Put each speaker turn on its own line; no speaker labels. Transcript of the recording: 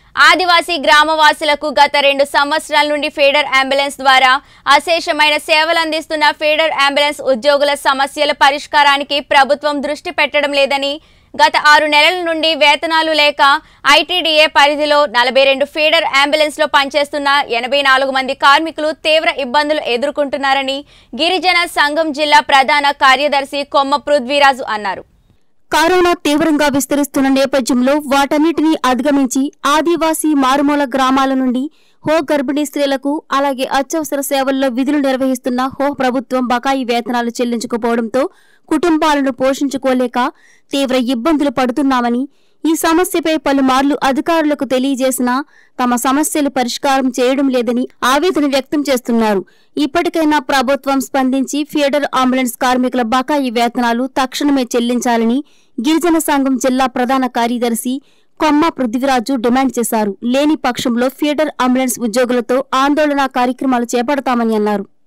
ఆదివాసీ గ్రామవాసులకు గత రెండు సంవత్సరాల నుండి ఫీడర్ అంబులెన్స్ ద్వారా అశేషమైన సేవలు అందిస్తున్న ఫీడర్ అంబులెన్స్ ఉద్యోగుల సమస్యల పరిష్కారానికి ప్రభుత్వం దృష్టి పెట్టడం లేదని గత ఆరు నెలల నుండి వేతనాలు లేక ఐటీడీఏ పరిధిలో నలభై రెండు ఫీడర్ అంబులెన్స్లో పనిచేస్తున్న ఎనభై నాలుగు మంది కార్మికులు తీవ్ర ఇబ్బందులు ఎదుర్కొంటున్నారని గిరిజన సంఘం జిల్లా ప్రధాన కార్యదర్శి కొమ్మ పృథ్వీరాజు అన్నారు
కరోనా తీవ్రంగా విస్తరిస్తున్న నేపథ్యంలో వాటన్నిటినీ అధిగమించి ఆదివాసీ మారుమూల గ్రామాల నుండి హో గర్భిణీ స్త్రీలకు అలాగే అత్యవసర సేవల్లో విధులు నిర్వహిస్తున్న హో ప్రభుత్వం బకాయి వేతనాలు చెల్లించకపోవడంతో కుటుంబాలను పోషించుకోలేక తీవ్ర ఇబ్బందులు పడుతున్నామని ఈ సమస్యపై పలుమార్లు అధికారులకు తెలియజేసినా తమ సమస్యలు పరిష్కారం చేయడం లేదని ఆవేదన వ్యక్తం చేస్తున్నారు ఇప్పటికైనా ప్రభుత్వం స్పందించి ఫీడర్ అంబులెన్స్ కార్మికుల బకాయి వేతనాలు తక్షణమే చెల్లించాలని గిరిజన సంఘం జిల్లా ప్రధాన కార్యదర్శి కొమ్మ పృథ్వీరాజు డిమాండ్ చేశారు లేని పక్షంలో ఫీడర్ అంబులెన్స్ ఉద్యోగులతో ఆందోళన కార్యక్రమాలు చేపడతామని అన్నారు